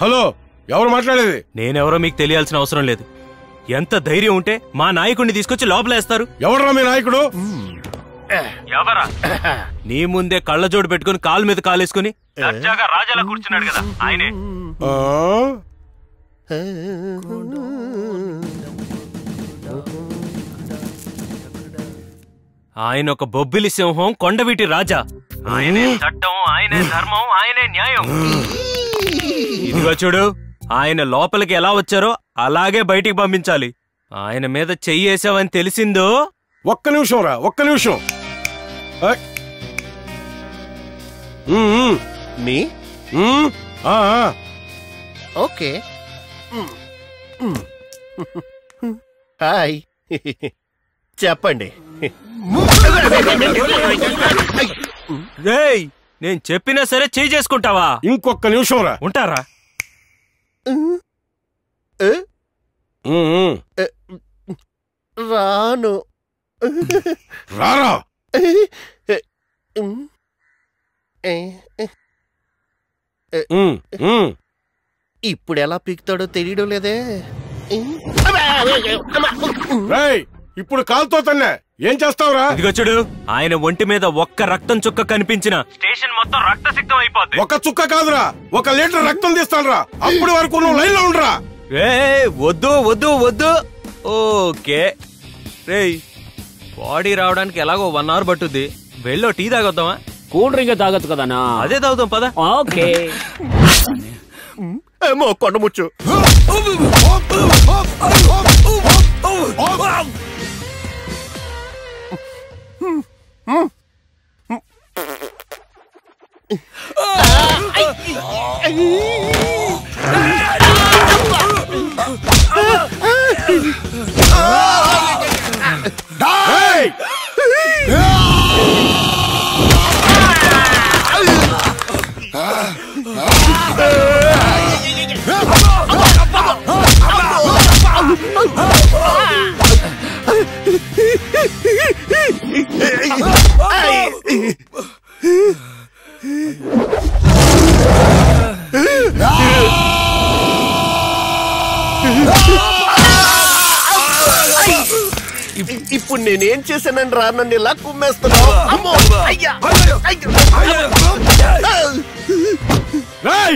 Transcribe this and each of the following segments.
Hello ఎవరు మాట్లాడేది నేనెవరో మీకు తెలియాల్సిన అవసరం లేదు ఎంత ధైర్యం ఉంటే మా నాయకుడిని తీసుకొచ్చి లోపలేస్తారు ఎవడరా మీ నాయకుడు ఎవరా నీ ముందే కళ్ళజోడు పెట్టుకుని కాలు మీద కాలేసుకుని దర్జాగా రాజాలా కూర్చున్నాడు కదా ఆయనే ఆ? ఆయన ఒక బొబ్బిలి సింహం కొండవీటి రాజా ఆయనే చట్టం ఆయనే ధర్మం ఆయనే న్యాయం ఇదిగో చూడు ఆయన లోపలికి ఎలా వచ్చారో అలాగే బయటికి పంపించాలి ఆయన మీద చెయ్యేసావని తెలిసిందో ఒక్క నిమిషం రా ఒక్క నిమిషం ఏయ్. ఉమ్, ఉమ్, మీ ఉమ్, ఆ, ఆ. ఓకే హాయ్ చెప్పండి రేయ్ నేను చెప్పినా సరే చేయి చేసుకుంటావా ఇంకొక్క నిమిషం రా ఉంటారా ఏ? ఉమ్, ఉమ్. రాను రారా ఉమ్, ఉమ్. ఇప్పుడు ఎలా పీకుతాడో తెలియడం లేదే రేయ్ ఇప్పుడు కాలుతో తన్నే ఏం చేస్తావురా ఇదిగో చూడు ఆయన ఒంటి మీద ఒక్క రక్తం చుక్క కనిపించిన స్టేషన్ మొత్తం రక్తసిక్తం అయిపోద్ది ఒక చుక్క కాదురా ఒక లీటర్ రక్తం తీస్తానురా అప్పటి వరకు నువ్వు లైన్ లో ఉండరా ఏ వద్దు వద్దు వద్దు ఓకే రేయ్ బాడీ రావడానికి ఎలాగో వన్ అవర్ పట్టుద్ది వెళ్ళో టీ తాగొద్దామా కూల్ డ్రింక్ తాగొచ్చు కదనా అదే తాగుతాం పద ఓకే ఏమో కొండముచ్చు రేయ్! ఇప్పుడు నేనేం చేశానని రా నన్ను ఇలా కుమ్మేస్తున్నావు అమ్మో అయ్యా రేయ్!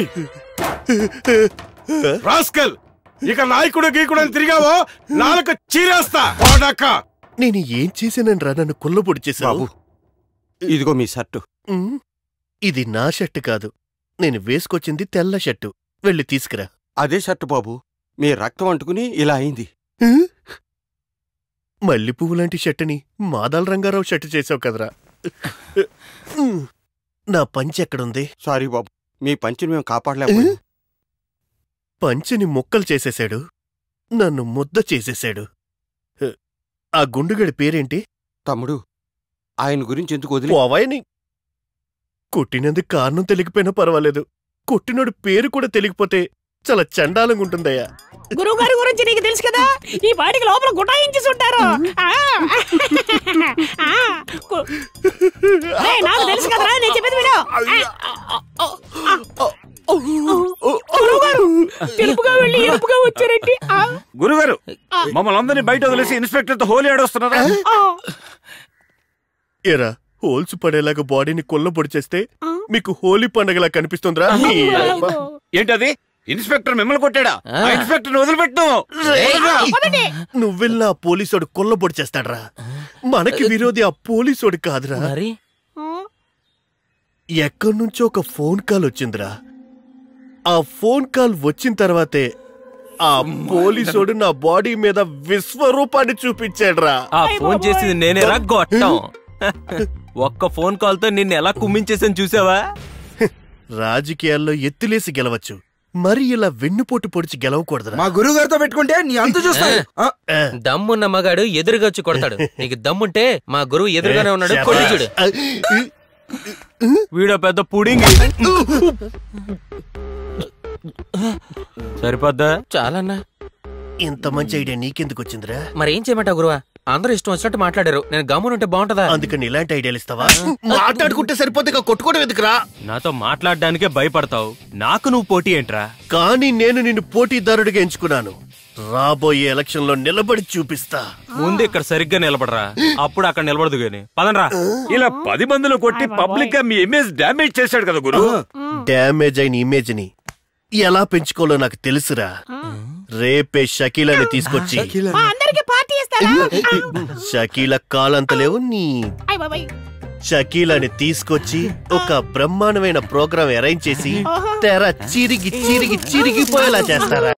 రాస్కల్ ఇక నాయకుడు గీకుడు అని తిరిగావో నాలుక చీరేస్తా వాడక్క నేను ఏం చేశానని రా నన్ను కుల్లబొడి చేశావు ఇదిగో మీ షర్టు ఉమ్, ఇది నా షర్ట్ కాదు నేను వేసుకొచ్చింది తెల్ల షర్టు వెళ్ళి తీసుకురా అదే షర్టు బాబు మీ రక్తం అంటుకుని ఇలా అయింది ఉమ్, మల్లె పువ్వు లాంటి షర్టుని మాదాల రంగారావు షర్టు చేసావు కదరా ఉమ్, నా పంచి ఎక్కడుంది సారీ బాబు మీ పంచిని మేము కాపాడలేకపోయాం పంచిని ముక్కలు చేసేశాడు నన్ను ముద్ద చేసేశాడు ఆ గుండుగడి పేరేంటి తమ్ముడు ఆయన గురించి ఎందుకు వదిలి పోవాయని కొట్టినందుకు కారణం తెలియకపోయినా పర్వాలేదు కొట్టినోడు పేరు కూడా తెలియకపోతే చాలా చండాలంగా ఉంటుందయ్యా గురువు గారి గురించి నీకు తెలుసు కదా ఈ పాటికి లోపల గుటాయించేసి ఉంటారు ఆ. ఆ. గు- ఏయ్, నాకు తెలుసు కదరా నేను చెప్పేది విను గురువు గారు తెలుపుగా వెళ్ళి ఎరుపుగా వచ్చారండి ఆ. గురుగారు మమ్మల్ని అందరినీ బయట వదిలేసి ఇన్స్పెక్టర్ తో హోలీ ఆడొస్తున్నారా ఆ. ఎరా హోల్స్ పడేలాగా బాడీని కొల్లబొడి చేస్తే మీకు హోలీ పండగలా కనిపిస్తుందిరా మీ అబ్బా. ఏంటది ఇన్స్పెక్టర్ మిమ్మల్ని కొట్టాడా ఆ ఇన్స్పెక్టర్ వదిలిపెట్టు పదండి. నువ్వెళ్ళి ఆ పోలీసోడు కొల్లబొడి చేస్తాడ్రా మనకి విరోధి ఆ పోలీసోడు కాదురా మరి ఆ. ఎక్కడి నుంచో ఒక ఫోన్ కాల్ వచ్చిందిరా ఆ ఫోన్ కాల్ వచ్చిన తర్వాతే ఆ పోలీసోడు నా బాడీ మీద విశ్వరూపాన్ని చూపించాడ్రా ఆ ఫోన్ చేసింది నేనేరా గొట్టం ఒక్క ఫోన్ కాల్ తో నిన్ను ఎలా కుమ్మించేసాను చూసావా రాజకీయాల్లో ఎత్తులేసి గెలవచ్చు మరి ఇలా వెన్నుపోటు పొడిచి గెలవకూడదురా మా గురువు గారితో పెట్టుకుంటే నీ అంతు చూస్తాను ఆ, ఆ, దమ్మున్న మగాడు ఎదురుగా వచ్చి కొడతాడు నీకు దమ్ముంటే మా గురువు ఎదురుగానే ఉన్నాడు కొట్టి చూడు ఆ, వీడో పెద్ద పుడింగి సరిపోద్దా చాలన్నా ఇంత మంచి ఐడియా నీకెందుకు వచ్చిందిరా మరేం చేయమంటావు గురువా అందరూ ఇష్టం వచ్చినట్టు మాట్లాడారు నేను గమ్మునుంటే బాగుంటదా అందుకని ఇలాంటి ఐడియాలు ఇస్తావా మాట్లాడుకుంటే సరిపోతే ఇక కొట్టుకోవడం ఎందుకురా నాతో మాట్లాడడానికే భయపడతావు నాకు నువ్వు పోటీ ఏంట్రా కానీ నేను నిన్ను పోటీదారుడిగా ఎంచుకున్నాను రాబోయే ఎలక్షన్ లో నిలబడి చూపిస్తా ముందు ఇక్కడ సరిగ్గా నిలబడరా అప్పుడు అక్కడ నిలబడదు గాని పదండ్రా ఇలా పది మందిలో కొట్టి పబ్లిక్ గా మీ ఇమేజ్ డ్యామేజ్ చేశాడు కదా గురు డ్యామేజ్ అయిన ఇమేజ్ ని ఎలా పెంచుకోవాలో నాకు తెలుసురా రేపే షకీలని తీసుకొచ్చి మా అందరికి పార్టీ ఇస్తారా షకీల కాలంత లేవు నీ అయ్ బాబాయ్ షకీలని తీసుకొచ్చి ఒక బ్రహ్మాండమైన ప్రోగ్రాం అరేంజ్ చేసి తెర చిరిగి చిరిగి చిరిగిపోయేలా చేస్తారా